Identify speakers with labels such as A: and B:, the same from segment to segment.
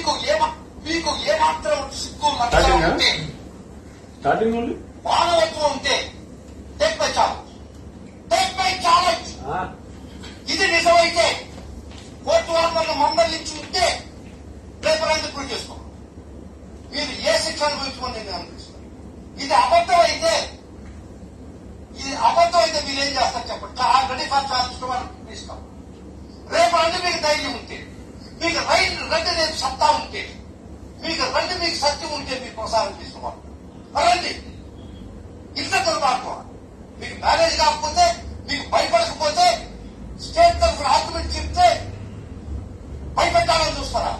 A: మీకు ఏమ మీకు ఏమాత్రం సిగ్గు మచ్చ
B: స్టార్టింగా?
A: ఉంటే
B: స్టార్టింగ్ నుండి
A: మానవత్వం ఉంటే take my challenge take my challenge ఇది నిజమైతే కోర్టు వారు నన్ను మందలించి ఉంటే రేపు రండి ప్రూవ్ చేసుకో మీరు ఏ శిక్ష అనుభవించుకొని నేను అనిపిస్తాను ఇది అబద్ధం అయితే ఇది అబద్ధం అయితే మీరు ఏం చేస్తారు చెప్పండి ఆల్రెడీ ఫర్ ఛాలెంజ్ ఇస్తాం రేపు రండి మీకు ధైర్యం ఉంటే మీకు రైట్ రండి రేపు సత్తా ఉంటే మీకు రండి మీకు సత్యం ఉంటే మీకు ప్రసారం తీసుకోవాలి రండి ఇంత దుర్మార్గం మీకు మ్యారేజ్ కాకపోతే మీకు భయపడకపోతే స్టేట్ తరఫున ఆర్గ్యుమెంట్ చెప్తే భయపెట్టాలని చూస్తారా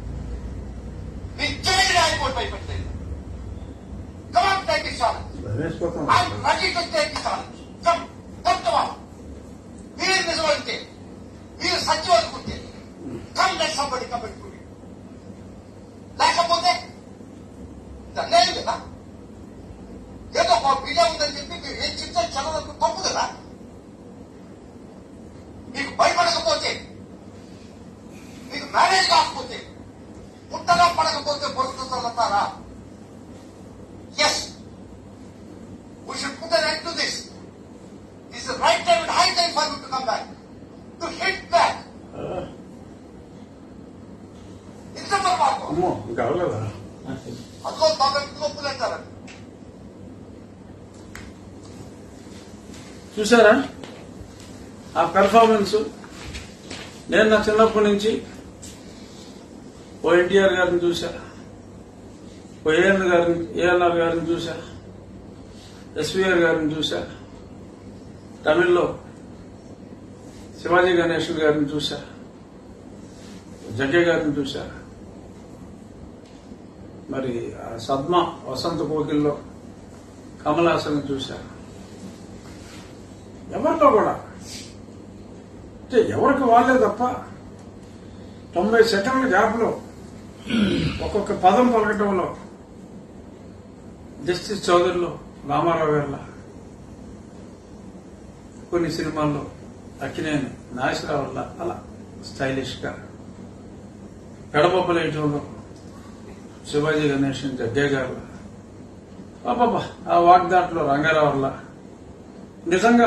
A: నిజమైన హైకోర్టు భయపెట్టలేదు కమాన్ టేక్ ఇట్ ఛాలెంజ్
B: భయమేసిపోతాం
A: I'm ready to take the challenge. Come, come to one. మీరు నిజమైతే మీరు సత్యం అనుకుంటే come let somebody come and prove లేకపోతే లేదు కదా ఏదో ఒక మీడియా ఉందని చెప్పి మీరు ఏం చెప్తే చదవడానికి తప్పు కదా మీకు భయపడకపోతే మీకు మ్యారేజ్ కాకపోతే పుట్టగా పడకపోతే బొరుకుతో చదువుతారా yes We should put an end to this. This is the right time and high time for you to come back. To hit back. ఇంత పొరపాటు
B: అమ్మో ఇంకా అవ్వలేదా
A: అదిగో పక్కన గొప్పలు అంటారండి
B: చూసారా ఆ పెర్ఫార్మెన్స్ నేను నా చిన్నప్పటి నుంచి ఓ ఎన్టీఆర్ గారిని చూసా ఓ ఏఎన్ గారిని ఏఎన్ఆర్ గారిని చూసా ఎస్వీఆర్ గారిని చూసా తమిళ్లో శివాజీ గణేశ్వర్ గారిని చూసా జగ్గే గారిని చూసా మరి ఆ సద్మ వసంత కోకిల్లో కమల్ హాసన్ చూసా ఎవరిలో కూడా అంటే ఎవరికి వాళ్ళే తప్ప తొంభై సెకండ్ల గ్యాప్లో ఒక్కొక్క పదం పలకటంలో జస్టిస్ చౌదరిలో రామారావు గారిలా కొన్ని సినిమాల్లో అక్కినేని నాగేశ్వరరావు వల్ల అలా స్టైలిష్ గా పెడపప్పలేయటంలో శివాజీ గణేషన్ జగ్గే గారు పాపా ఆ వాగ్దాట్లో రంగారావు వల్ల నిజంగా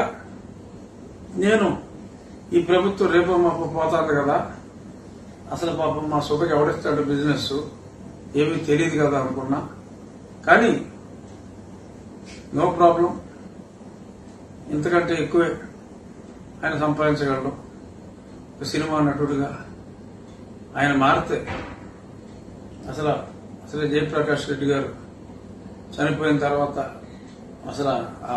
B: నేను ఈ ప్రభుత్వం రేపు మాపు పోతాను కదా అసలు పాపం మా సుఖకి ఎవడిస్తాడు బిజినెస్ ఏమీ తెలియదు కదా అనుకున్నా కానీ నో ప్రాబ్లం ఇంతకంటే ఎక్కువే ఆయన సంపాదించగలడు ఒక సినిమా నటుడిగా ఆయన మారితే అసలు అసలు జయప్రకాష్ రెడ్డి గారు చనిపోయిన తర్వాత అసలు ఆ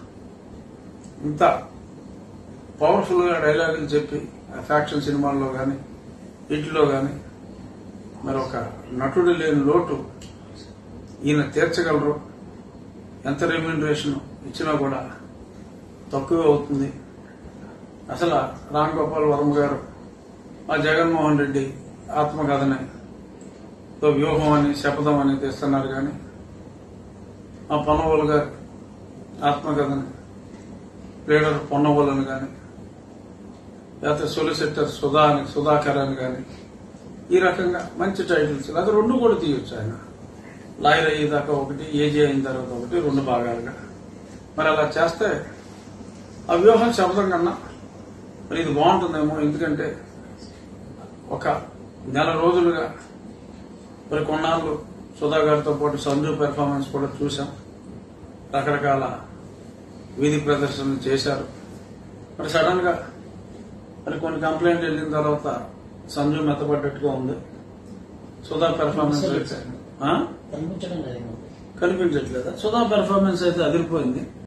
B: ఇంత పవర్ఫుల్ గా డైలాగులు చెప్పి ఆ ఫ్యాక్షన్ సినిమాల్లో కానీ వీటిలో కానీ మరి ఒక నటుడు లేని లోటు ఈయన తీర్చగలరు ఎంత రెమ్యూనరేషన్ ఇచ్చినా కూడా తక్కువే అవుతుంది అసలు రామ్ గోపాల్ వర్మ గారు మా జగన్మోహన్ రెడ్డి ఆత్మకథని తో వ్యూహం అని శపథం అని తెస్తున్నారు కానీ మా పొన్నవోలు గారు ఆత్మకథని లీడర్ పొన్నవోలని కానీ లేకపోతే సొలిసిటర్ సుధా అని సుధాకర్ అని కానీ ఈ రకంగా మంచి టైటిల్స్ లేకపోతే రెండు కూడా తీయొచ్చు ఆయన లాయర్ అయ్యేదాకా ఒకటి ఏజీ అయిన తర్వాత ఒకటి రెండు భాగాలుగా మరి అలా చేస్తే ఆ వ్యూహం శబ్దం కన్నా మరి ఇది బాగుంటుందేమో ఎందుకంటే ఒక నెల రోజులుగా మరి కొన్నాళ్ళు సుధా గారితో పాటు సంజు పెర్ఫార్మెన్స్ కూడా చూసాం రకరకాల వీధి ప్రదర్శనలు చేశారు మరి సడన్ గా మరి కొన్ని కంప్లైంట్ వెళ్ళిన తర్వాత సంజు మెత్తపడ్డట్టుగా ఉంది సుధా పెర్ఫార్మెన్స్ అయితే ఆ?
C: కనిపించడం లేదు
B: కనిపించట్లేదా సుధా పెర్ఫార్మెన్స్ అయితే అదిరిపోయింది